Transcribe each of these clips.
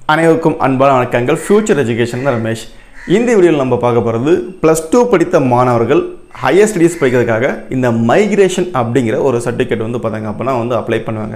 அனைவருக்கும் அன்பான வணக்கங்கள் ஃபியூச்சர் எஜுகேஷன் தான் ரமேஷ் இந்த வீடியோவில் நம்ம பார்க்க போகிறது ப்ளஸ் டூ படித்த மாணவர்கள் ஹையர் ஸ்டடீஸ் படிக்கிறதுக்காக இந்த மைக்ரேஷன் அப்படிங்கிற ஒரு சர்டிஃபிகேட் வந்து பார்த்தாங்க அப்படின்னா வந்து அப்ளை பண்ணுவாங்க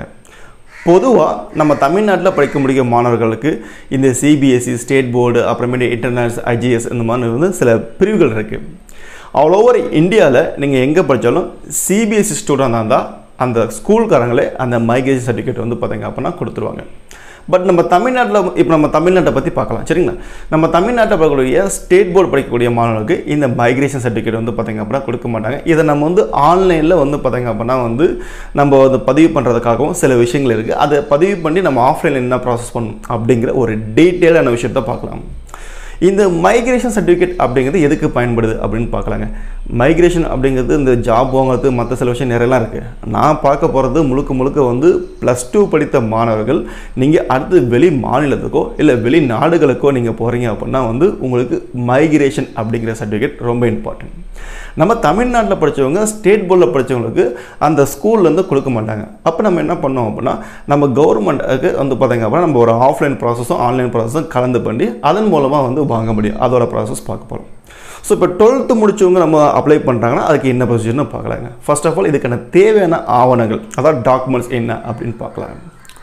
பொதுவாக நம்ம தமிழ்நாட்டில் படிக்க முடிய மாணவர்களுக்கு இந்த சிபிஎஸ்சி ஸ்டேட் போர்டு அப்புறமேட்டு இன்டர்நேஷனல் ஐஜிஎஸ் இந்த மாதிரி வந்து சில பிரிவுகள் இருக்குது ஆல் ஓவர் இந்தியாவில் நீங்கள் எங்கே படித்தாலும் சிபிஎஸ்சி ஸ்டூடெண்டாக இருந்தால் அந்த ஸ்கூல்காரங்களே அந்த மைக்ரேஷன் சர்டிஃபிகேட் வந்து பார்த்தீங்க அப்படின்னா கொடுத்துருவாங்க பட் நம்ம தமிழ்நாட்டில் இப்போ நம்ம தமிழ்நாட்டை பற்றி பார்க்கலாம் சரிங்களா நம்ம தமிழ்நாட்டில் படிக்கக்கூடிய ஸ்டேட் போர்டு படிக்கக்கூடிய மாணவர்களுக்கு இந்த மைக்ரேஷன் சர்டிஃபிகேட் வந்து பார்த்தீங்க அப்படின்னா கொடுக்க மாட்டாங்க இதை நம்ம வந்து ஆன்லைனில் வந்து பார்த்தீங்க அப்படின்னா வந்து நம்ம வந்து பதிவு பண்ணுறதுக்காகவும் சில விஷயங்கள் இருக்குது அதை பதிவு பண்ணி நம்ம ஆஃப்லைனில் என்ன ப்ராசஸ் பண்ணணும் அப்படிங்கிற ஒரு டீட்டெயிலான விஷயத்த பார்க்கலாம் இந்த மைக்ரேஷன் சர்டிஃபிகேட் அப்படிங்கிறது எதுக்கு பயன்படுது அப்படின்னு பார்க்கலாங்க மைக்ரேஷன் அப்படிங்கிறது இந்த ஜாப் வாங்குறது மற்ற சில விஷயம் நிறையலாம் இருக்குது நான் பார்க்க போகிறது முழுக்க முழுக்க வந்து ப்ளஸ் டூ படித்த மாணவர்கள் நீங்கள் அடுத்து வெளி மாநிலத்துக்கோ இல்லை வெளி நாடுகளுக்கோ நீங்கள் போகிறீங்க அப்படின்னா வந்து உங்களுக்கு மைக்ரேஷன் அப்படிங்கிற சர்டிஃபிகேட் ரொம்ப இம்பார்ட்டன்ட் நம்ம தமிழ்நாட்டில் படித்தவங்க ஸ்டேட் போர்டில் படித்தவங்களுக்கு அந்த ஸ்கூல்லேருந்து கொடுக்க மாட்டாங்க அப்போ நம்ம என்ன பண்ணோம் அப்படின்னா நம்ம கவர்மெண்ட்டுக்கு வந்து பார்த்தீங்க அப்படின்னா நம்ம ஒரு ஆஃப்லைன் ப்ராசஸும் ஆன்லைன் ப்ராசஸும் கலந்து பண்ணி அதன் மூலமாக வந்து வாங்க முடியும் அதோட ப்ராசஸ் பார்க்க போகிறோம் ஸோ இப்போ டுவெல்த்து முடிச்சவங்க நம்ம அப்ளை பண்ணுறாங்கன்னா அதுக்கு என்ன ப்ரொசீஜர்னு பார்க்கலாங்க ஃபர்ஸ்ட் ஆஃப் ஆல் இதுக்கான தேவையான ஆவணங்கள் அதாவது டாக்குமெண்ட்ஸ் என்ன அப்படின்னு பார்க்கலாம்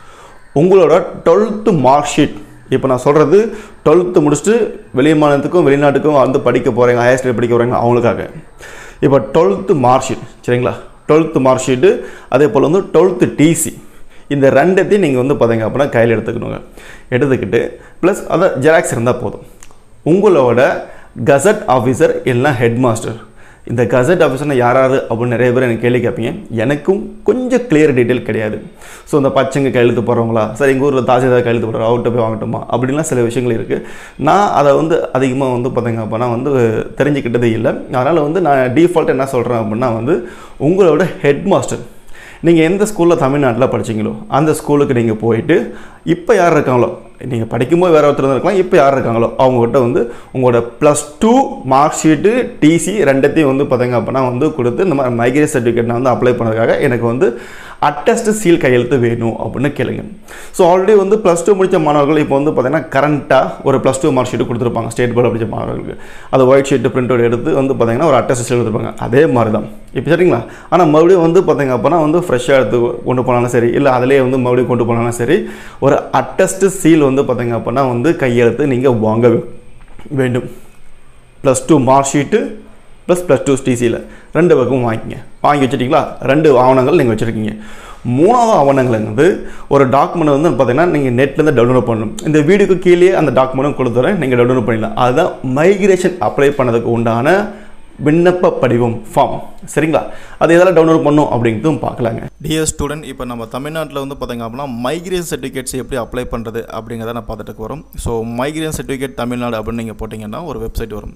உங்களோட டுவெல்த்து மார்க் ஷீட் இப்போ நான் சொல்கிறது டுவெல்த்து முடிச்சுட்டு வெளி மாநிலத்துக்கும் வெளிநாட்டுக்கும் வந்து படிக்க போகிறீங்க ஹையர் ஸ்டடி படிக்க போகிறீங்க அவங்களுக்காக இப்போ டுவெல்த்து மார்க் ஷீட் சரிங்களா டுவெல்த்து மார்க் ஷீட்டு அதே போல் வந்து டுவெல்த்து டிசி இந்த ரெண்டத்தையும் நீங்கள் வந்து பார்த்தீங்க அப்படின்னா கையில் எடுத்துக்கணுங்க எடுத்துக்கிட்டு ப்ளஸ் அதை ஜெராக்ஸ் இருந்தால் போதும் உங்களோட கசட் ஆஃபீஸர் இல்லைனா ஹெட் மாஸ்டர் இந்த கசட் ஆஃபீஸர்னா யார் யார் அப்படின்னு நிறைய பேர் எனக்கு கேள்வி கேட்பீங்க எனக்கும் கொஞ்சம் கிளியர் டீட்டெயில் கிடையாது ஸோ இந்த பச்சைங்க கையெழுத்து போடுறவங்களா சார் எங்கள் ஊரில் தாசில்தார் கையெழுத்து போடுறோம் அவர்கிட்ட போய் வாங்கட்டுமா அப்படின்லாம் சில விஷயங்கள் இருக்குது நான் அதை வந்து அதிகமாக வந்து பார்த்தீங்க அப்படின்னா வந்து தெரிஞ்சுக்கிட்டதே இல்லை அதனால் வந்து நான் டிஃபால்ட் என்ன சொல்கிறேன் அப்படின்னா வந்து உங்களோட ஹெட் மாஸ்டர் நீங்கள் எந்த ஸ்கூலில் தமிழ்நாட்டில் படிச்சீங்களோ அந்த ஸ்கூலுக்கு நீங்கள் போயிட்டு இப்போ யார் இருக்காங்களோ நீங்கள் படிக்கும்போது வேறு ஒருத்தர் இருக்கலாம் இப்போ யார் இருக்காங்களோ அவங்ககிட்ட வந்து உங்களோட plus two mark sheet TC ரெண்டத்தையும் வந்து பார்த்தீங்க அப்படின்னா வந்து கொடுத்து இந்த மாதிரி மைக்ரேட் சர்டிஃபிகேட் நான் வந்து அப்ளை பண்ணதுக்காக எனக்கு வந்து அட்டஸ்ட் சீல் கையெழுத்து வேணும் அப்படின்னு கேளுங்க ஸோ ஆல்ரெடி வந்து ப்ளஸ் டூ முடித்த மாணவர்கள் இப்போ வந்து பார்த்தீங்கன்னா கரண்ட்டாக ஒரு ப்ளஸ் டூ மார்க் ஷீட்டு கொடுத்துருப்பாங்க ஸ்டேட் போர்டு படித்த மாணவர்களுக்கு அது ஒயிட் ஷீட்டு பிரிண்ட் அவுட் எடுத்து வந்து பார்த்தீங்கன்னா ஒரு அட்டஸ்ட் சீல் கொடுத்துருப்பாங்க அதே மாதிரி தான் இப்போ சரிங்களா ஆனால் மறுபடியும் வந்து பார்த்தீங்க அப்படின்னா வந்து ஃப்ரெஷ்ஷாக எடுத்து கொண்டு போனாலும் சரி இல்லை அதிலே வந்து மறுபடியும் கொண்டு போனாலும் சரி ஒரு அட்டஸ்ட் சீல் வந்து பார்த்தீங்க அப்படின்னா வந்து கையெழுத்து நீங்கள் வாங்க வேண்டும் plus two mark sheet plus plus two டிசியில் ரெண்டு பக்கமும் வாங்கிங்க வாங்கி வச்சுட்டிங்களா ரெண்டு ஆவணங்கள் நீங்கள் வச்சுருக்கீங்க மூணாவது ஆவணங்கள் வந்து ஒரு டாக்குமெண்ட் வந்து பார்த்தீங்கன்னா நீங்கள் நெட்லேருந்து டவுன்லோட் பண்ணணும் இந்த வீடியோக்கு கீழே அந்த டாக்குமெண்ட்டும் கொடுத்துறேன் நீங்கள் டவுன்லோட் பண்ணிடலாம் அதுதான் மைக்ரேஷன் அப்ளை பண்ணதுக்கு உண்டான விண்ணப்ப படிவம் ஃபார்ம் சரிங்களா அது எதெல்லாம் டவுன்லோட் பண்ணும் அப்படிங்கிறதும் பார்க்கலாங்க டியர் ஸ்டூடெண்ட் இப்போ நம்ம தமிழ்நாட்டில் வந்து பார்த்தீங்க அப்படின்னா மைக்ரேஷன் சர்டிஃபிகேட்ஸ் எப்படி அப்ளை பண்ணுறது அப்படிங்கிறத நான் பார்த்துட்டு வரோம் ஸோ மைக்ரேஷன் சர்டிஃபிகேட் தமிழ்நாடு அப்படின்னு நீங்கள் போட்டிங்கன்னா ஒரு வெப்சைட் வரும்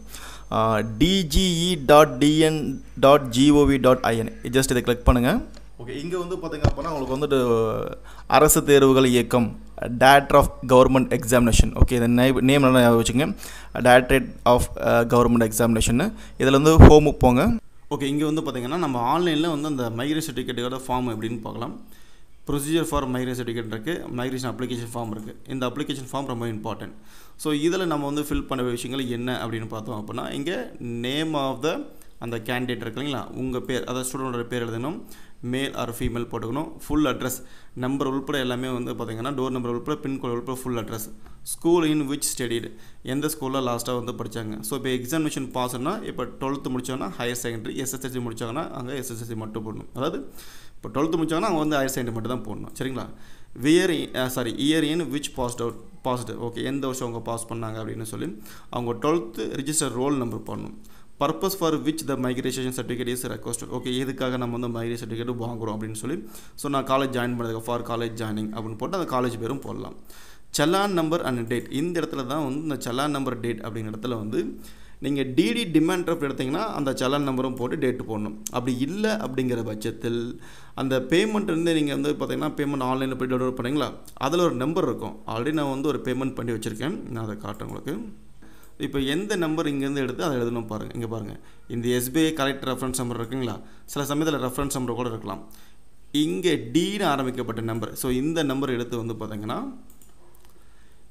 DGE dot TN dot GOV dot IN just இதை கிளிக் பண்ணுங்கள் ஓகே இங்கே வந்து பார்த்தீங்க அப்படின்னா உங்களுக்கு வந்துட்டு அரசு தேர்வுகள் இயக்கம் director of government examination okay இந்த நேம் நேம் நல்லா ஞாபகம் வச்சுங்க டேரக்டரேட் ஆஃப் கவர்மெண்ட் எக்ஸாமினேஷன் இதில் வந்து ஹோமுக்கு போங்க ஓகே இங்கே வந்து பார்த்தீங்கன்னா நம்ம ஆன்லைனில் வந்து அந்த மைக்ரேஷன் சர்டிஃபிகேட்டோட ஃபார்ம் எப்படின்னு பார்க்கலாம் ப்ரொசீஜர் ஃபார் மைக்ரேஷன் சர்டிஃபிகேட் இருக்குது மைக்ரேஷன் அப்ளிகேஷன் ஃபார்ம் இருக்குது இந்த அப்ளிகேஷன் ஃபார்ம் ரொம்ப இம்பார்ட்டன்ட் ஸோ இதில் நம்ம வந்து ஃபில் பண்ண விஷயங்கள் என்ன அப்படின்னு பார்த்தோம் அப்படின்னா இங்கே நேம் ஆஃப் த அந்த கேண்டிடேட் இருக்கு இல்லைங்களா உங்கள் பேர் அதாவது ஸ்டூடெண்டோட பேர் எழுதணும் மேல் ஆர் ஃபீமேல் போட்டுக்கணும் ஃபுல் அட்ரஸ் நம்பர் உள்பட எல்லாமே வந்து பார்த்தீங்கன்னா டோர் நம்பர் உள்பட பின்கோட் உள்பட full address school in which studied எந்த ஸ்கூலில் லாஸ்ட்டாக வந்து படித்தாங்க ஸோ இப்போ எக்ஸாமினேஷன் பாஸ்னா இப்போ டுவெல்த்து முடித்தோன்னா ஹையர் செகண்டரி எஸ்எஸ்எல்சி முடித்தாங்கன்னா அங்கே எஸ்எஸ்எல்சி மட்டும் போடணும் அதாவது இப்போ டுவெல்த்து முடிச்சாங்கன்னா அவங்க வந்து ஹையர் செகண்டரி மட்டும் தான் போடணும் சரிங்களா year sorry year in which passed out passed okay எந்த வருஷம் அவங்க பாஸ் பண்ணாங்க அப்படின்னு சொல்லி அவங்க டுவெல்த்து ரிஜிஸ்டர் ரோல் நம்பர் போடணும் purpose for which the migration certificate is requested okay எதுக்காக நம்ம வந்து மைக்ரேஷன் சர்டிஃபிகேட் வாங்குறோம் அப்படின்னு சொல்லி ஸோ நான் காலேஜ் ஜாயின் பண்ணதுக்கு ஃபார் காலேஜ் ஜாயினிங் அப்படின்னு போட்டு அந்த காலேஜ் பேரும் போடலாம் செலான் நம்பர் அண்ட் டேட் இந்த இடத்துல தான் வந்து இந்த செலான் நம்பர் டேட் அப்படிங்கிற இடத்துல வந்து நீங்கள் டிடி டிமாண்ட் ட்ராஃப்ட் எடுத்திங்கன்னா அந்த செலான் நம்பரும் போட்டு டேட்டு போடணும் அப்படி இல்லை அப்படிங்கிற பட்சத்தில் அந்த பேமெண்ட் வந்து நீங்கள் வந்து பார்த்தீங்கன்னா பேமெண்ட் ஆன்லைனில் போய் டவுன்லோட் பண்ணீங்களா அதில் ஒரு நம்பர் இருக்கும் ஆல்ரெடி நான் வந்து ஒரு பேமெண்ட் பண்ணி வச்சுருக்கேன் நான் அதை காட்டுறேன் உங்களுக்கு இப்போ எந்த நம்பர் இங்கேருந்து எடுத்து அதை எழுதணும் பாருங்கள் இங்கே பாருங்கள் இந்த எஸ்பிஐ கலெக்ட் ரெஃபரன்ஸ் நம்பர் இருக்குங்களா சில சமயத்தில் ரெஃபரன்ஸ் நம்பர் கூட இருக்கலாம் இங்கே டீன்னு ஆரம்பிக்கப்பட்ட நம்பர் ஸோ இந்த நம்பர் எடுத்து வந்து பார்த்தீங்கன்னா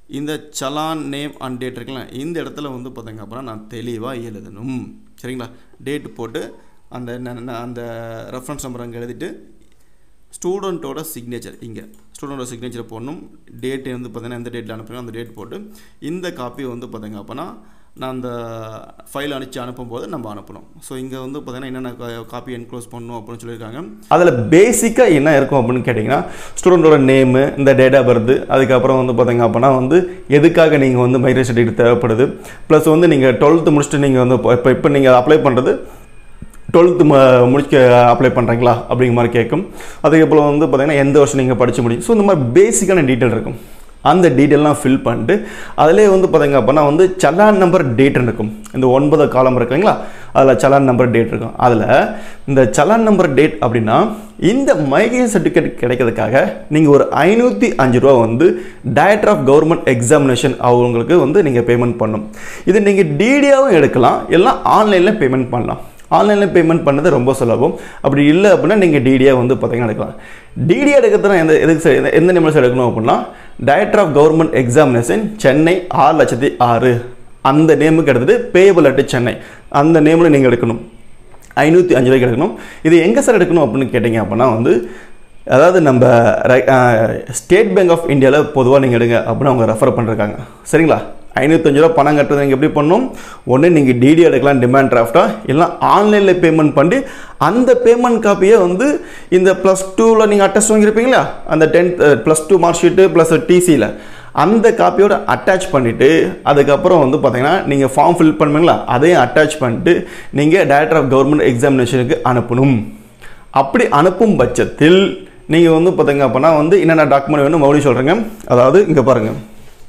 இந்த சலான் நேம் அண்ட் டேட் இருக்குல்ல இந்த இடத்துல வந்து பார்த்தீங்க அப்படின்னா நான் தெளிவாக எழுதணும் சரிங்களா டேட் போட்டு அந்த ந- ந- அந்த ரெஃபரன்ஸ் நம்பர் அங்கே எழுதிட்டு ஸ்டூடெண்ட்டோட சிக்னேச்சர் இங்கே ஸ்டூடெண்ட்டோட சிக்னேச்சர் போடணும் டேட் வந்து பார்த்தீங்கன்னா எந்த டேட்டில் அனுப்புறோம் அந்த டேட் போட்டு இந்த காப்பி வந்து பார்த்தீங்க அப்படின்னா நான் அந்த ஃபைல் அனுப்பிச்சு அனுப்பும்போது நம்ம அனுப்பணும் ஸோ இங்கே வந்து பார்த்தீங்கன்னா என்னென்ன காப்பி என்க்ளோஸ் பண்ணணும் அப்படின்னு சொல்லியிருக்காங்க அதில் பேசிக்காக என்ன இருக்கும் அப்படின்னு கேட்டிங்கன்னா ஸ்டூடெண்ட்டோட நேமு இந்த டேட் ஆஃப் பர்த் அதுக்கப்புறம் வந்து பார்த்தீங்க அப்படின்னா வந்து எதுக்காக நீங்கள் வந்து மைக்ரேஷன் சர்டிஃபிகேட் தேவைப்படுது ப்ளஸ் வந்து நீங்கள் டுவெல்த்து முடிச்சுட்டு நீங்கள் வந்து இப்போ இப்போ நீங்கள் அப்ளை பண்ணுறது டுவெல்த்து ம முடிக்க அப்ளை பண்ணுறீங்களா அப்படிங்கிற மாதிரி கேட்கும் அதுக்கப்புறம் வந்து பார்த்தீங்கன்னா எந்த வருஷம் நீங்கள் படிச்சு முடியும் ஸோ இந்த மாதிரி பேசிக்கான டீட்டெயில் இருக்கும் அந்த டீட்டெயிலாம் ஃபில் பண்ணிட்டு அதிலே வந்து பார்த்தீங்க அப்படின்னா வந்து சலான் நம்பர் டேட் இருக்கும் இந்த ஒன்பது காலம் இருக்குங்களா அதில் சலான் நம்பர் டேட் இருக்கும் அதில் இந்த சலான் நம்பர் டேட் அப்படின்னா இந்த மைக்ரேஷன் சர்டிஃபிகேட் கிடைக்கிறதுக்காக நீங்கள் ஒரு ஐநூற்றி அஞ்சு ரூபா வந்து டைரக்டர் ஆஃப் கவர்மெண்ட் எக்ஸாமினேஷன் அவங்களுக்கு வந்து நீங்கள் பேமெண்ட் பண்ணணும் இது நீங்கள் டிடியாவும் எடுக்கலாம் எல்லாம் ஆன்லைனில் பேமெண்ட் பண்ணலாம் ஆன்லைனில் பேமெண்ட் பண்ணது ரொம்ப சுலபம் அப்படி இல்லை அப்படின்னா நீங்கள் டிடியாக வந்து பார்த்தீங்கன்னா எடுக்கலாம் டிடியா எடுக்கிறதுனா எந்த எதுக்கு சார் எந்த- எந்த நிமிஷம் எடுக்கணும் அப்படின்னா director of government examination Chennai ஆறு லட்சத்தி ஆறு அந்த நேமுக்கு எடுத்துட்டு பேயபிள் அட்டு சென்னை அந்த நேமில் நீங்கள் எடுக்கணும் ஐநூற்றி அஞ்சு ரூபாய்க்கு எடுக்கணும் இது எங்கே சார் எடுக்கணும் அப்படின்னு கேட்டிங்க அப்படின்னா வந்து அதாவது நம்ம ஸ்டேட் பேங்க் ஆஃப் இந்தியாவில் பொதுவாக நீங்கள் எடுங்க அப்படின்னு அவங்க ரெஃபர் பண்ணிருக்காங்க சரிங்களா ஐநூற்றஞ்சு ரூபா பணம் கட்டுறது நீங்கள் எப்படி பண்ணணும் ஒன்று நீங்கள் டிடி எடுக்கலாம் டிமாண்ட் டிராஃப்டாக இல்லை ஆன்லைனில் பேமெண்ட் பண்ணி அந்த பேமெண்ட் காப்பியை வந்து இந்த ப்ளஸ் டூவில் நீங்கள் அட்டஸ்ட் வாங்கியிருப்பீங்களா அந்த tenth plus two mark sheet plus டிசியில் அந்த காப்பியோட அட்டாச் பண்ணிவிட்டு அதுக்கப்புறம் வந்து பார்த்தீங்கன்னா நீங்கள் ஃபார்ம் ஃபில் பண்ணுவீங்களா அதையும் அட்டாச் பண்ணிட்டு நீங்கள் டைரக்டர் ஆஃப் கவர்மெண்ட் எக்ஸாமினேஷனுக்கு அனுப்பணும் அப்படி அனுப்பும் பட்சத்தில் நீங்கள் வந்து பார்த்தீங்க அப்படின்னா வந்து என்னென்ன டாக்குமெண்ட் வேணும் மறுபடியும் சொல்கிறேங்க அதாவது இங்கே பாருங்கள்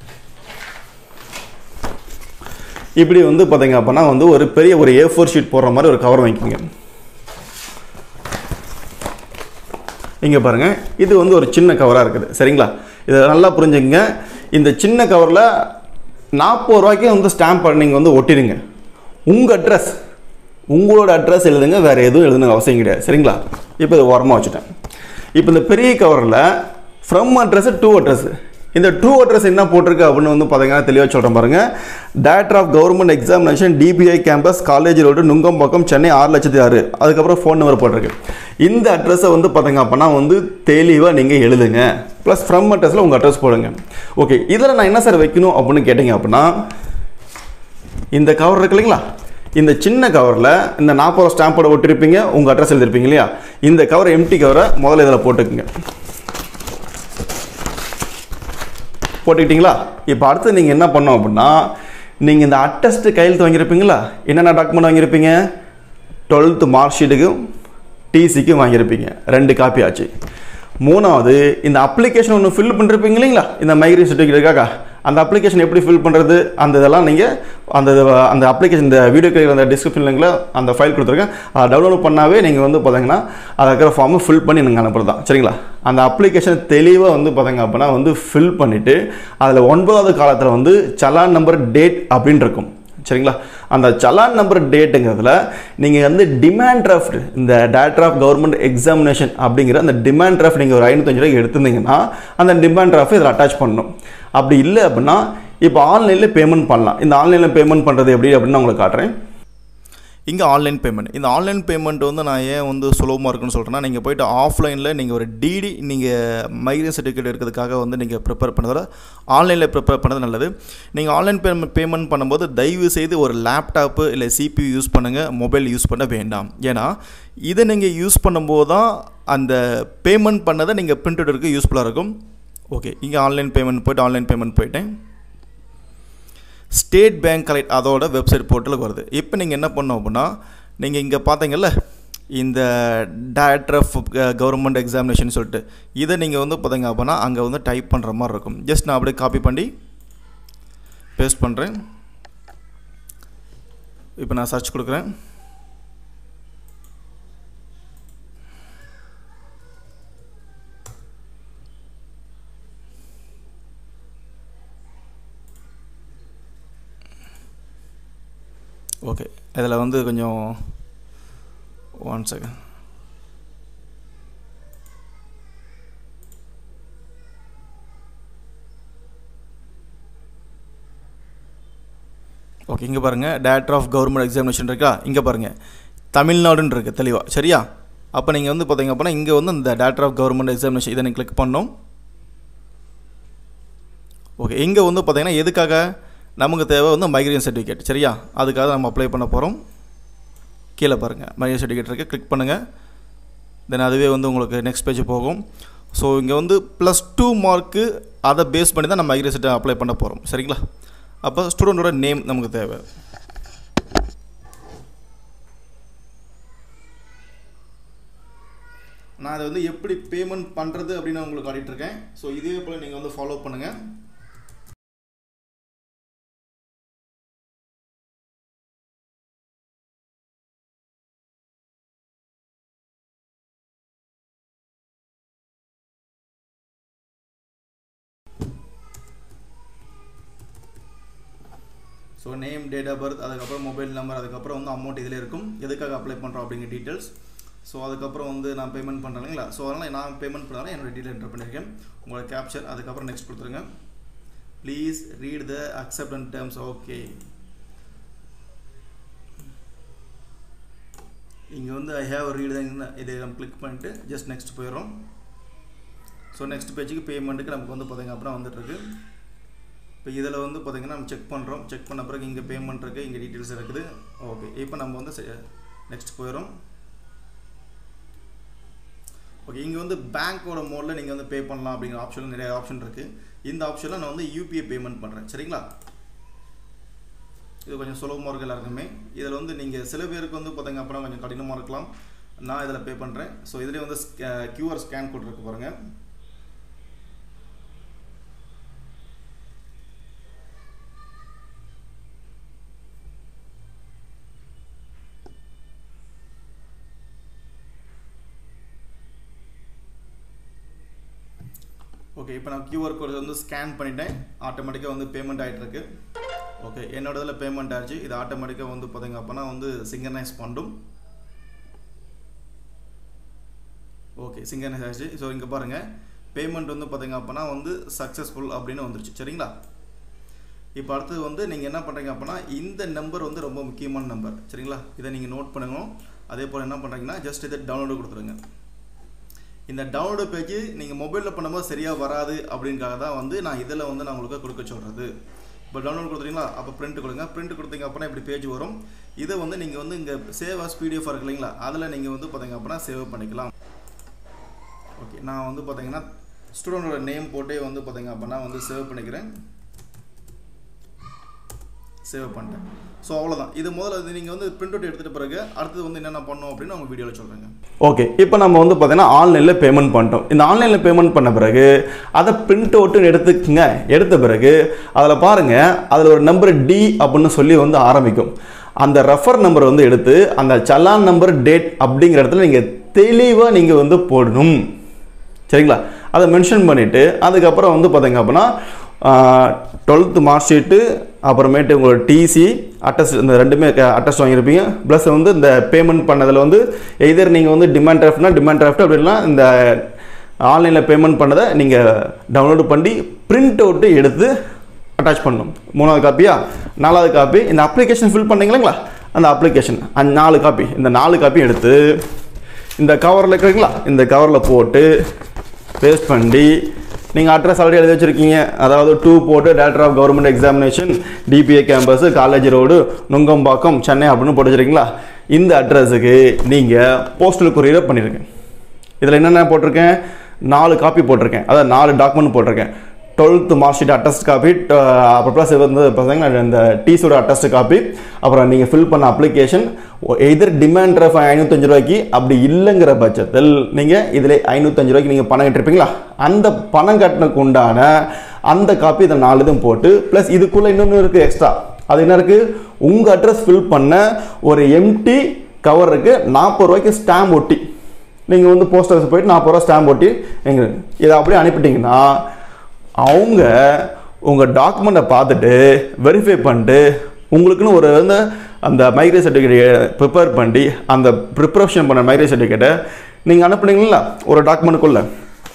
இப்படி வந்து பார்த்தீங்க அப்படின்னா வந்து ஒரு பெரிய ஒரு ஏ ஃபோர் ஷீட் போடுற மாதிரி ஒரு கவர் வாங்கிக்கோங்க இங்கே பாருங்கள் இது வந்து ஒரு சின்ன கவராக இருக்குது சரிங்களா இதை நல்லா புரிஞ்சுக்கங்க இந்த சின்ன கவரில் நாற்பது ரூபாய்க்கு வந்து ஸ்டாம்ப் நீங்கள் வந்து ஒட்டிடுங்க உங்கள் அட்ரஸ் உங்களோட அட்ரஸ் எழுதுங்க வேறு எதுவும் எழுதுன அவசியம் கிடையாது சரிங்களா இப்போ இது ஓரமாக வச்சுட்டேன் இப்போ இந்த பெரிய கவரில் ஃப்ரம் அட்ரஸ் டூ அட்ரஸ் இந்த ட்ரூ அட்ரஸ் என்ன போட்டிருக்கு அப்படின்னு வந்து பார்த்தீங்கன்னா தெளிவாக சொல்கிறேன் பாருங்க director of government examination DPI campus college road Nungambakkam Chennai ஆறு லட்சத்தி ஆறு அதுக்கப்புறம் ஃபோன் நம்பர் போட்டிருக்கு இந்த அட்ரஸை வந்து பார்த்தீங்க அப்படின்னா வந்து தெளிவாக நீங்கள் எழுதுங்க ப்ளஸ் ஃப்ரம் அட்ரஸில் உங்கள் அட்ரஸ் போடுங்க ஓகே இதில் நான் என்ன சார் வைக்கணும் அப்படின்னு கேட்டிங்க அப்படின்னா இந்த கவர் இருக்கு இல்லைங்களா இந்த சின்ன கவரில் இந்த நாற்பது ஸ்டாம்போட ஒட்டிருப்பீங்க உங்கள் அட்ரஸ் எழுதிருப்பீங்க இல்லையா இந்த கவர் எம்டி கவரை முதல்ல இதில் போட்டுக்குங்க போட்டுக்கிட்டீங்களா இப்போ அடுத்து நீங்கள் என்ன பண்ணோம் அப்படின்னா நீங்கள் இந்த அட்டஸ்ட் கையெழுத்து வாங்கியிருப்பீங்களா என்னென்ன டாக்குமெண்ட் வாங்கியிருப்பீங்க டுவெல்த்து மார்க் ஷீட்டுக்கும் டிசிக்கும் வாங்கியிருப்பீங்க ரெண்டு காப்பி ஆச்சு மூணாவது இந்த அப்ளிகேஷன் ஒன்று ஃபில் பண்ணிருப்பீங்க இல்லைங்களா இந்த மைக்ரேஷன் சர்டிஃபிகேட்டுக்காக அந்த அப்ளிகேஷன் எப்படி ஃபில் பண்ணுறது அந்த இதெல்லாம் நீங்கள் அந்த அந்த அப்ளிகேஷன் இந்த வீடியோ கிடைக்கிற அந்த டிஸ்கிரிப்ஷன் லிங்கில் அந்த ஃபைல் கொடுத்துருக்கேன் அதை டவுன்லோட் பண்ணாவே நீங்கள் வந்து பார்த்தீங்கன்னா அதை இருக்கிற ஃபார்மை ஃபில் பண்ணி நீங்கள் அனுப்புறது தான் சரிங்களா அந்த அப்ளிகேஷன் தெளிவாக வந்து பார்த்தீங்க அப்படின்னா வந்து ஃபில் பண்ணிவிட்டு அதில் ஒன்பதாவது காலத்தில் வந்து சலான் நம்பர் டேட் அப்படின்னு இருக்கும் சரிங்களா அந்த சலான் நம்பர் டேட்டுங்கிறதுல நீங்கள் வந்து டிமாண்ட் டிராஃப்ட் இந்த டேரக்டர் ஆஃப் கவர்மெண்ட் எக்ஸாமினேஷன் அப்படிங்கிற அந்த டிமாண்ட் டிராஃப்ட் நீங்கள் ஒரு ஐநூத்தஞ்சு ரூபாய்க்கு எடுத்திருந்தீங்கன்னா அந்த டிமாண்ட் டிராஃப்ட் இதில் அட்டாச் பண்ணணும் அப்படி இல்லை அப்படின்னா இப்போ ஆன்லைனில் பேமெண்ட் பண்ணலாம் இந்த ஆன்லைனில் பேமெண்ட் பண்ணுறது எப்படி அப்படின்னு நான் உங்களுக்கு காட்டுறேன் இங்கே ஆன்லைன் பேமெண்ட் இந்த ஆன்லைன் பேமெண்ட் வந்து நான் ஏன் வந்து சுலபமாக இருக்குன்னு சொல்கிறேன்னா நீங்கள் போயிட்டு ஆஃப்லைனில் நீங்கள் ஒரு டிடி நீங்கள் மைக்ரேன் சர்டிஃபிகேட் எடுக்கிறதுக்காக வந்து நீங்கள் ப்ரிப்பேர் பண்ணதோட ஆன்லைனில் ப்ரிப்பேர் பண்ணது நல்லது நீங்கள் ஆன்லைன் பேமெண்ட் பேமெண்ட் பண்ணும்போது தயவு செய்து ஒரு லேப்டாப்பு இல்லை சிபியூ யூஸ் பண்ணுங்கள் மொபைல் யூஸ் பண்ண வேண்டாம் ஏன்னா இதை நீங்கள் யூஸ் பண்ணும்போது தான் அந்த பேமெண்ட் பண்ணதை நீங்கள் பிரிண்ட் எடுக்க யூஸ்ஃபுல்லாக இருக்கும் ஓகே இங்கே ஆன்லைன் பேமெண்ட் போய்ட்டு ஆன்லைன் பேமெண்ட் போயிட்டேன் ஸ்டேட் பேங்க் கலெக்ட் அதோட வெப்சைட் போர்ட்டலுக்கு வருது இப்போ நீங்கள் என்ன பண்ணோம் அப்படின்னா நீங்கள் இங்கே பார்த்தீங்கல்ல இந்த டேரக்டர் ஆஃப் கவர்மெண்ட் எக்ஸாமினேஷன் சொல்லிட்டு இதை நீங்கள் வந்து பார்த்தீங்க அப்படின்னா அங்கே வந்து டைப் பண்ணுற மாதிரி இருக்கும் ஜஸ்ட் நான் அப்படியே காப்பி பண்ணி பேஸ்ட் பண்ணுறேன் இப்போ நான் சர்ச் கொடுக்குறேன் ஓகே இதில் வந்து கொஞ்சம் ஒன் செகண்ட் ஓகே இங்கே பாருங்கள் டேரக்டர் ஆஃப் கவர்மெண்ட் எக்ஸாமினேஷன் இருக்கா இங்கே பாருங்கள் தமிழ்நாடுன்னு இருக்குது தெளிவாக சரியா அப்போ நீங்கள் வந்து பார்த்தீங்க அப்படின்னா இங்கே வந்து இந்த டேரக்டர் ஆஃப் கவர்மெண்ட் எக்ஸாமினேஷன் இதை நீங்கள் கிளிக் பண்ணோம் ஓகே இங்கே வந்து பார்த்தீங்கன்னா எதுக்காக நமக்கு தேவை வந்து மைக்ரேன் சர்டிஃபிகேட் சரியா அதுக்காக நம்ம அப்ளை பண்ண போகிறோம் கீழே பாருங்கள் மைக்ரேன் சர்டிஃபிகேட் இருக்குது கிளிக் பண்ணுங்கள் தென் அதுவே வந்து உங்களுக்கு நெக்ஸ்ட் பேஜ் போகும் ஸோ இங்கே வந்து ப்ளஸ் டூ மார்க்கு அதை பேஸ் பண்ணி தான் நம்ம மைக்ரேன் சர்டிஃபிகேட் அப்ளை பண்ண போகிறோம் சரிங்களா அப்போ ஸ்டூடெண்ட்டோட நேம் நமக்கு தேவை நான் அதை வந்து எப்படி பேமெண்ட் பண்ணுறது அப்படின்னு உங்களுக்கு காட்டிகிட்டு இருக்கேன் ஸோ இதே போல் நீங்கள் வந்து ஃபாலோ பண்ணுங்கள் so name date of birth அதுக்கப்புறம் மொபைல் நம்பர் அதுக்கப்புறம் வந்து அமௌண்ட் இதில் இருக்கும் எதுக்காக அப்ளை பண்ணுறோம் அப்படிங்கிற டீட்டெயில்ஸ் ஸோ அதுக்கப்புறம் வந்து நான் பேமெண்ட் பண்ணுறேன் இல்லைங்களா ஸோ அதனால் நான் பேமெண்ட் பண்ணாலும் என்னோட டீட்டெயில் என்டர் பண்ணியிருக்கேன் உங்களோட கேப்சர் அதுக்கப்புறம் நெக்ஸ்ட் கொடுத்துருங்க please read the accept and terms okay இங்கே வந்து ஐ ஹேவ் ரீட் இதை நம்ம கிளிக் பண்ணிட்டு ஜஸ்ட் நெக்ஸ்ட் போயிடுறோம் ஸோ நெக்ஸ்ட் பேஜுக்கு பேமெண்ட்டுக்கு நமக்கு வந்து பார்த்தீங்க அப்புறம் வந்துட்டுருக்கு இப்போ இதில் வந்து பார்த்தீங்கன்னா நம்ம செக் பண்ணுறோம் செக் பண்ண பிறகு இங்கே பேமெண்ட் இருக்குது இங்கே டீட்டெயில்ஸ் இருக்குது ஓகே இப்போ நம்ம வந்து நெக்ஸ்ட் போயிடும் ஓகே இங்கே வந்து பேங்க்கோட மோடில் நீங்கள் வந்து பே பண்ணலாம் அப்படிங்கிற ஆப்ஷன் நிறைய ஆப்ஷன் இருக்குது இந்த ஆப்ஷனில் நான் வந்து யூபிஐ பேமெண்ட் பண்ணுறேன் சரிங்களா இது கொஞ்சம் சுலபமாக இருக்குது எல்லாருக்குமே இதில் வந்து நீங்கள் சில பேருக்கு வந்து பார்த்தீங்க அப்புறம் கொஞ்சம் கடினமாக இருக்கலாம் நான் இதில் பே பண்ணுறேன் ஸோ இதுலேயே வந்து கியூஆர் ஸ்கேன் கோட் இருக்கு பாருங்கள் ஓகே இப்போ நான் கியூஆர் கோட் வந்து ஸ்கேன் பண்ணிட்டேன் ஆட்டோமேட்டிக்காக வந்து பேமெண்ட் ஆகிட்டுருக்கு ஓகே என்னோட இதில் பேமெண்ட் ஆச்சு இது ஆட்டோமேட்டிக்காக வந்து பார்த்தீங்க அப்போனா வந்து சிங்கனைஸ் பண்ணும் ஓகே சிங்கனைஸ் ஆச்சு ஸோ இங்கே பாருங்கள் பேமெண்ட் வந்து பார்த்தீங்க அப்போனா வந்து சக்ஸஸ்ஃபுல் அப்படின்னு வந்துருச்சு சரிங்களா இப்போ அடுத்தது வந்து நீங்கள் என்ன பண்ணுறீங்க அப்படின்னா இந்த நம்பர் வந்து ரொம்ப முக்கியமான நம்பர் சரிங்களா இதை நீங்கள் நோட் பண்ணுங்க அதே போல் என்ன பண்ணுறீங்கன்னா ஜஸ்ட் இதை டவுன்லோடு கொடுத்துருங்க இந்த டவுன்லோடு பேஜ் நீங்கள் மொபைலில் பண்ணும்போது சரியாக வராது அப்படின்காக தான் வந்து நான் இதில் வந்து நான் உங்களுக்கு கொடுக்க சொல்கிறது இப்போ டவுன்லோட் கொடுத்துறீங்களா அப்போ பிரிண்ட் கொடுங்க பிரிண்ட் கொடுத்தீங்க அப்படின்னா இப்படி பேஜ் வரும் இதை வந்து நீங்கள் வந்து இங்கே சேவ் ஆஸ் பிடிஎஃப் இருக்கு இல்லைங்களா அதில் நீங்கள் வந்து பார்த்தீங்க அப்படின்னா சேவ் பண்ணிக்கலாம் ஓகே நான் வந்து பார்த்தீங்கன்னா ஸ்டூடெண்டோட நேம் போட்டே வந்து பார்த்தீங்க அப்படின்னா வந்து சேவ் பண்ணிக்கிறேன் சேவ் பண்ணிட்டேன் ஸோ அவ்வளோதான் இது முதல்ல இது நீங்கள் வந்து பிரிண்ட் அவுட் எடுத்துகிட்ட பிறகு அடுத்தது வந்து என்னென்ன பண்ணணும் அப்படின்னு அவங்க வீடியோவில் சொல்கிறேங்க ஓகே இப்போ நம்ம வந்து பார்த்தீங்கன்னா ஆன்லைனில் பேமெண்ட் பண்ணிட்டோம் இந்த ஆன்லைனில் பேமெண்ட் பண்ண பிறகு அதை பிரிண்ட் அவுட்டுன்னு எடுத்துக்கங்க எடுத்த பிறகு அதில் பாருங்கள் அதில் ஒரு நம்பர் டி அப்படின்னு சொல்லி வந்து ஆரம்பிக்கும் அந்த ரெஃபர் நம்பர் வந்து எடுத்து அந்த சலான் நம்பர் டேட் அப்படிங்கிற இடத்துல நீங்கள் தெளிவாக நீங்கள் வந்து போடணும் சரிங்களா அதை மென்ஷன் பண்ணிவிட்டு அதுக்கப்புறம் வந்து பார்த்தீங்க அப்படின்னா டுவெல்த்து மார்க் ஷீட்டு அப்புறமேட்டு உங்களோட டிசி அட்டஸ்ட் இந்த ரெண்டுமே அட்டஸ்ட் வாங்கியிருப்பீங்க ப்ளஸ் வந்து இந்த பேமெண்ட் பண்ணதில் வந்து எதர் நீங்கள் வந்து டிமாண்ட் டிராஃப்ட்னா டிமாண்ட் டிராஃப்ட் அப்படின்னா இந்த ஆன்லைனில் பேமெண்ட் பண்ணதை நீங்கள் டவுன்லோடு பண்ணி பிரிண்ட் அவுட்டு எடுத்து அட்டாச் பண்ணணும் மூணாவது காப்பியா நாலாவது காப்பி இந்த அப்ளிகேஷன் ஃபில் பண்ணீங்களா அந்த அப்ளிகேஷன் அந்த நாலு காப்பி இந்த நாலு காப்பி எடுத்து இந்த கவரில் இருக்கிறீங்களா இந்த கவரில் போட்டு பேஸ்ட் பண்ணி நீங்கள் அட்ரஸ் ஆல்ரெடி எழுதி வச்சுருக்கீங்க அதாவது டூ போட்டு director of government examination DPA campus college road Nungambakkam Chennai அப்படின்னு போட்டு வச்சுருக்கீங்களா இந்த அட்ரஸுக்கு நீங்கள் போஸ்டல் கொரியரை பண்ணியிருக்கேன் இதில் என்னென்ன போட்டிருக்கேன் நாலு காப்பி போட்டிருக்கேன் அதாவது நாலு டாக்குமெண்ட் போட்டிருக்கேன் twelfth mark sheet attest copy அப்புறம் ப்ளஸ் வந்து பார்த்தீங்கன்னா இந்த டிசியோட அட்டஸ்ட் காப்பி அப்புறம் நீங்கள் ஃபில் பண்ண அப்ளிகேஷன் எதிர் டிமாண்ட் ரஃப் ஐநூற்றஞ்சு ரூபாய்க்கு அப்படி இல்லைங்கிற பட்சத்தில் நீங்கள் இதில் ஐநூற்றஞ்சு ரூபாய்க்கு நீங்கள் பணம் கட்டிருப்பீங்களா அந்த பணம் கட்டினக்கு உண்டான அந்த காப்பி இதை நாலு இதுவும் போட்டு ப்ளஸ் இதுக்குள்ளே இன்னொன்று இருக்குது எக்ஸ்ட்ரா அது என்ன இருக்குது உங்கள் அட்ரஸ் ஃபில் பண்ண ஒரு எம்டி கவர் இருக்குது நாற்பது ரூபாய்க்கு ஸ்டாம்ப் ஒட்டி நீங்கள் வந்து போஸ்ட் ஆஃபீஸ் போயிட்டு நாற்பது ரூபா ஸ்டாம்ப் ஒட்டி எங்கள் இதை அப்படியே அனுப்பிட்டீங்கன்னா அவங்க உங்கள் டாக்குமெண்ட்டை பார்த்துட்டு வெரிஃபை பண்ணிட்டு உங்களுக்குன்னு ஒரு வந்து அந்த மைக்ரேட் சர்டிஃபிகேட் ப்ரிப்பேர் பண்ணி அந்த ப்ரிப்பரேஷன் பண்ண மைக்ரேட் சர்டிஃபிகேட்டை நீங்கள் அனுப்புனீங்களா ஒரு டாக்குமெண்ட்டுக்குள்ளே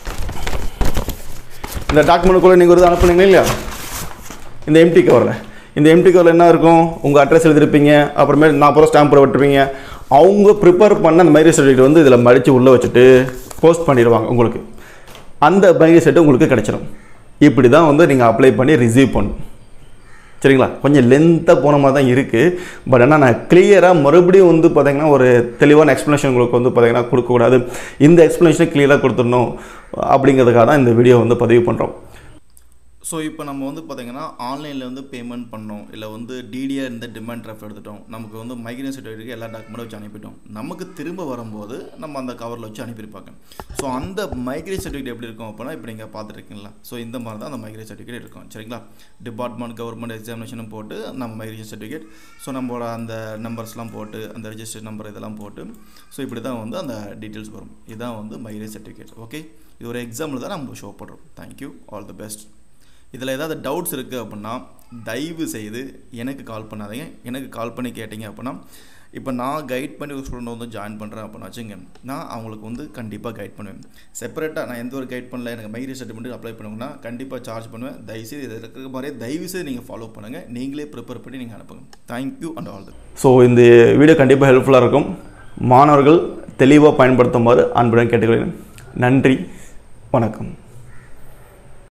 இந்த டாக்குமெண்ட்டுக்குள்ளே நீங்கள் ஒரு இது அனுப்புனீங்க இல்லையா இந்த எம்டி கவரில் இந்த எம்டி கவரில் என்ன இருக்கும் உங்கள் அட்ரஸ் எழுதிருப்பீங்க அப்புறமே நாற்பது ரூபா ஸ்டாம்ப் போட விட்டுருப்பீங்க அவங்க ப்ரிப்பேர் பண்ண அந்த மைக்ரேட் சர்டிஃபிகேட் வந்து இதில் மடித்து உள்ளே வச்சுட்டு போஸ்ட் பண்ணிடுவாங்க உங்களுக்கு அந்த மைக்ரேட் சர்டிஃபிகேட் உங்களுக்கு கிடச்சிடும் இப்படி தான் வந்து நீங்கள் அப்ளை பண்ணி ரிசீவ் பண்ணணும் சரிங்களா கொஞ்சம் லென்த்தாக போன மாதிரி தான் இருக்குது பட் ஆனால் நான் கிளியராக மறுபடியும் வந்து பார்த்தீங்கன்னா ஒரு தெளிவான எக்ஸ்ப்ளனேஷன் உங்களுக்கு வந்து பார்த்தீங்கன்னா கொடுக்கக்கூடாது இந்த எக்ஸ்ப்ளனேஷனை கிளியராக கொடுத்துடணும் அப்படிங்கிறதுக்காக தான் இந்த வீடியோ வந்து பதிவு பண்ணுறோம் ஸோ இப்போ நம்ம வந்து பார்த்தீங்கன்னா ஆன்லைனில் வந்து பேமெண்ட் பண்ணோம் இல்லை வந்து டிடிஆர் இந்த டிமாண்ட் ட்ராஃப்ட் எடுத்துட்டோம் நமக்கு வந்து மைக்ரேன் சர்டிஃபிகேட் எல்லா டாக்குமெண்ட்டும் வச்சு அனுப்பிட்டோம் நமக்கு திரும்ப வரும்போது நம்ம அந்த கவரில் வச்சு அனுப்பியிருப்பாங்க ஸோ அந்த மைக்ரேன் சர்டிஃபிகேட் எப்படி இருக்கும் அப்படின்னா இப்போ நீங்கள் பார்த்துருக்கீங்களா ஸோ இந்த மாதிரி தான் அந்த மைக்ரேன் சர்டிஃபிகேட் இருக்கும் சரிங்களா டிபார்ட்மெண்ட் கவர்மெண்ட் எக்ஸாமினேஷனும் போட்டு நம்ம மைக்ரேஷன் சர்டிஃபிகேட் ஸோ நம்மளோட அந்த நம்பர்ஸ்லாம் போட்டு அந்த ரெஜிஸ்டர் நம்பர் இதெல்லாம் போட்டு ஸோ இப்படி தான் வந்து அந்த டீட்டெயில்ஸ் வரும் இதுதான் வந்து மைக்ரேன் சர்டிஃபிகேட் ஓகே இது ஒரு எக்ஸாம்பிள் தான் நம்ம ஷோ பண்ணுறோம் தேங்க்யூ ஆல் தி பெஸ்ட் இதில் ஏதாவது டவுட்ஸ் இருக்குது அப்படின்னா தயவு செய்து எனக்கு கால் பண்ணாதீங்க எனக்கு கால் பண்ணி கேட்டிங்க அப்படின்னா இப்போ நான் கைட் பண்ணி ஒரு ஸ்டூடெண்ட் வந்து ஜாயின் பண்ணுறேன் அப்படின்னு வச்சுங்க நான் அவங்களுக்கு வந்து கண்டிப்பாக கைட் பண்ணுவேன் செப்பரேட்டாக நான் எந்த ஒரு கைட் பண்ணல எனக்கு மைக்ரேட் சர்டிஃபிகேட் அப்ளை பண்ணுங்கன்னா கண்டிப்பாக சார்ஜ் பண்ணுவேன் தயவுசெய்து இதில் இருக்கிற மாதிரியே தயவுசெய்து நீங்கள் ஃபாலோ பண்ணுங்கள் நீங்களே ப்ரிப்பேர் பண்ணி நீங்கள் அனுப்புங்க thank you and all the so இந்த வீடியோ கண்டிப்பாக ஹெல்ப்ஃபுல்லாக இருக்கும் மாணவர்கள் தெளிவாக பயன்படுத்துமாறு அன்புடன் கேட்டுக்கிறேன் நன்றி வணக்கம்